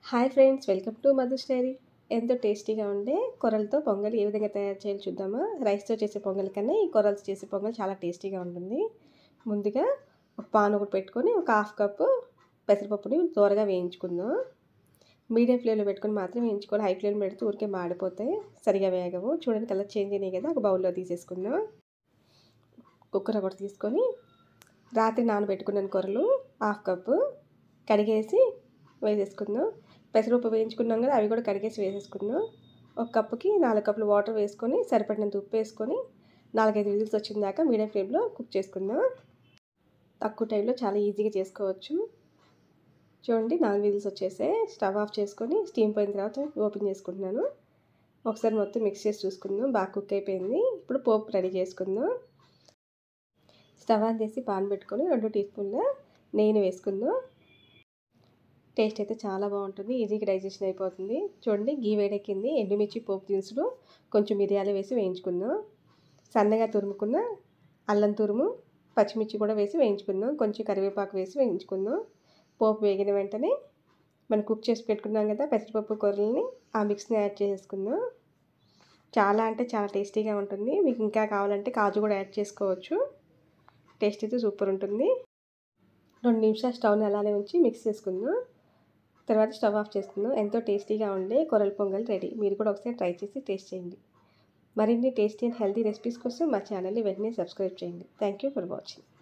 hi friends welcome to Madhu స్టైరీ ఎంతో టేస్టీగా ఉండే కొరలతో పొంగల్ ఏ విధంగా తయారు చేయాలో చూద్దామా రైస్తో చేసే పొంగల్ కన్నా ఈ కొరలతో చేసే పొంగల్ చాలా టేస్టీగా ఉంటుంది ముందుగా ఒక పాన్ ఒకటి పెట్టుకొని ఒక హాఫ్ కప్పు పెసరపప్పుని త్వరగా వేయించుకుందాం మీడియం ఫ్లేమ్లో పెట్టుకొని మాత్రం వేయించుకోవాలి హై ఫ్లేమ్ పెడితే ఊరికే మాడిపోతాయి సరిగా వేగవు చూడండి కలర్ చేంజ్ అయినాయి కదా ఒక బౌల్లో తీసేసుకుందాం కుక్కర్ ఒకటి తీసుకొని రాత్రి నానబెట్టుకున్నాను కూరలు హాఫ్ కప్పు కడిగేసి వేసేసుకుందాం పెసరపప్పు వేయించుకున్నాం కదా అవి కూడా కడిగేసి వేసేసుకుందాం ఒక కప్పుకి నాలుగు కప్పులు వాటర్ వేసుకొని సరిపడినంత ఉప్పు వేసుకొని నాలుగైదు విజిల్స్ వచ్చిన దాకా మీడియం ఫ్లేమ్లో కుక్ చేసుకుందాం తక్కువ టైంలో చాలా ఈజీగా చేసుకోవచ్చు చూడండి నాలుగు విజిల్స్ వచ్చేసాయి స్టవ్ ఆఫ్ చేసుకొని స్టీమ్ పోయిన తర్వాత ఓపెన్ చేసుకుంటున్నాను ఒకసారి మొత్తం మిక్స్ చేసి చూసుకుందాం బాగా కుక్ అయిపోయింది ఇప్పుడు పోపు రెడీ చేసుకుందాం స్టవ్ ఆన్ చేసి పాన్ పెట్టుకొని రెండు టీ స్పూన్ల నెయ్యిని వేసుకుందాం టేస్ట్ అయితే చాలా బాగుంటుంది ఈజీగా డైజెషన్ అయిపోతుంది చూడండి గీ వేడెక్కింది ఎండుమిర్చి పోపు దినుసులు కొంచెం మిరియాలు వేసి వేయించుకుందాం సన్నగా తురుముకున్న అల్లం తురుము పచ్చిమిర్చి కూడా వేసి వేయించుకుందాం కొంచెం కరివేపాకు వేసి వేయించుకుందాం పోపు వేగిన వెంటనే మనం కుక్ చేసి పెట్టుకున్నాం కదా పెసరపప్పు కూరల్ని ఆ మిక్స్ని యాడ్ చేసుకుందాం చాలా అంటే చాలా టేస్టీగా ఉంటుంది మీకు ఇంకా కావాలంటే కాజు కూడా యాడ్ చేసుకోవచ్చు టేస్ట్ అయితే సూపర్ ఉంటుంది రెండు నిమిషాలు స్టవ్ని అలానే ఉంచి మిక్స్ చేసుకుందాం తర్వాత స్టవ్ ఆఫ్ చేసుకుందాం ఎంతో టేస్టీగా ఉండే కొరల పొంగల్ రెడీ మీరు కూడా ఒకసారి ట్రై చేసి టేస్ట్ చేయండి మరిన్ని టేస్టీ అండ్ హెల్తీ రెసిపీస్ కోసం మా ఛానల్ని వెంటనే సబ్స్క్రైబ్ చేయండి థ్యాంక్ యూ ఫర్ వాచింగ్